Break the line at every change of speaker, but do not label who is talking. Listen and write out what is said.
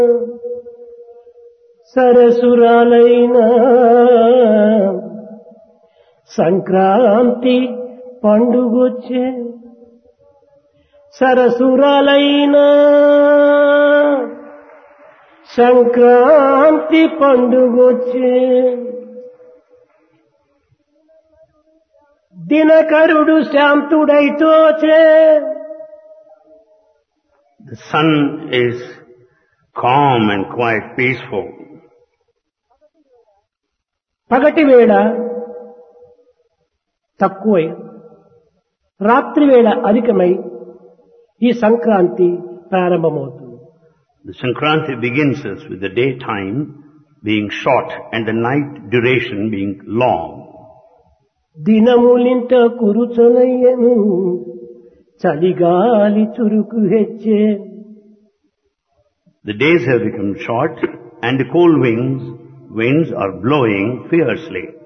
సరసురాలైన Sankranti పండుగొచ్చే సరసురాలైన Sankranti పండుగొచ్చే దినకరుడు శాంతుడైతోచే
The sun is calm and quite peaceful.
పగటి వేళ తక్కువై రాత్రి వేళ అధికమై ఈ సంక్రాంతి ప్రారంభమవుతుంది
The Sankranti begins us with the daytime being short and the night duration being long.
దినములింట కురుచనయ్యను చలిగాలి చురుకు హెచ్చే
The days have become short and the cold winds, winds are blowing fiercely.